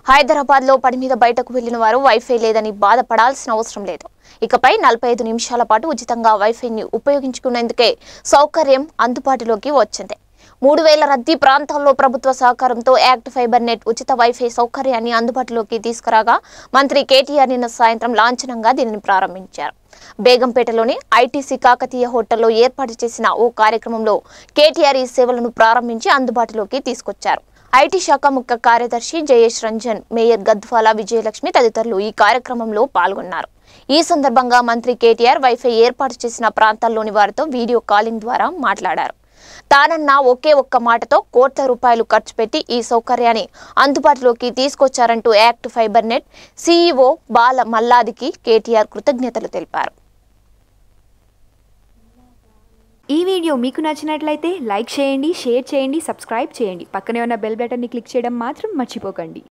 హైదరాబాద్ లో పని మీద బయటకు వెళ్లిన వారు వైఫై లేదని బాధపడాల్సిన అవసరం లేదు ఇకపై నలభై ఐదు నిమిషాల పాటు ఉచితంగా వైఫైని ఉపయోగించుకునేందుకే సౌకర్యం అందుబాటులోకి వచ్చింది మూడు వేల రద్దీ ప్రాంతాల్లో ప్రభుత్వ సహకారంతో యాక్ట్ ఫైబర్ నెట్ ఉచిత వైఫై సౌకర్యాన్ని అందుబాటులోకి తీసుకురాగా మంత్రి కేటీఆర్ నిన్న సాయంత్రం లాంఛనంగా దీనిని ప్రారంభించారు బేగంపేటలోని ఐటీసీ కాకతీయ హోటల్లో ఏర్పాటు చేసిన ఓ కార్యక్రమంలో కేటీఆర్ ఈ సేవలను ప్రారంభించి అందుబాటులోకి తీసుకొచ్చారు ఐటీ శాఖ ముఖ్య కార్యదర్శి జయేష్ రంజన్ మేయర్ గద్వాల విజయలక్ష్మి తదితరులు ఈ కార్యక్రమంలో పాల్గొన్నారు ఈ సందర్భంగా మంత్రి కేటీఆర్ వైఫై ఏర్పాటు చేసిన ప్రాంతాల్లోని వారితో వీడియో కాలింగ్ ద్వారా మాట్లాడారు తానన్న ఒకే ఒక్క మాటతో కోట్ల రూపాయలు ఖర్చు పెట్టి ఈ సౌకర్యాన్ని అందుబాటులోకి తీసుకొచ్చారంటూ ACT Fibernet CEO Bala మల్లాదికి కేటీఆర్ కృతజ్ఞతలు తెలిపారు ఈ వీడియో మీకు నచ్చినట్లయితే లైక్ చేయండి షేర్ చేయండి సబ్స్క్రైబ్ చేయండి పక్కనే ఉన్న బెల్ బటన్ని క్లిక్ చేయడం మాత్రం మర్చిపోకండి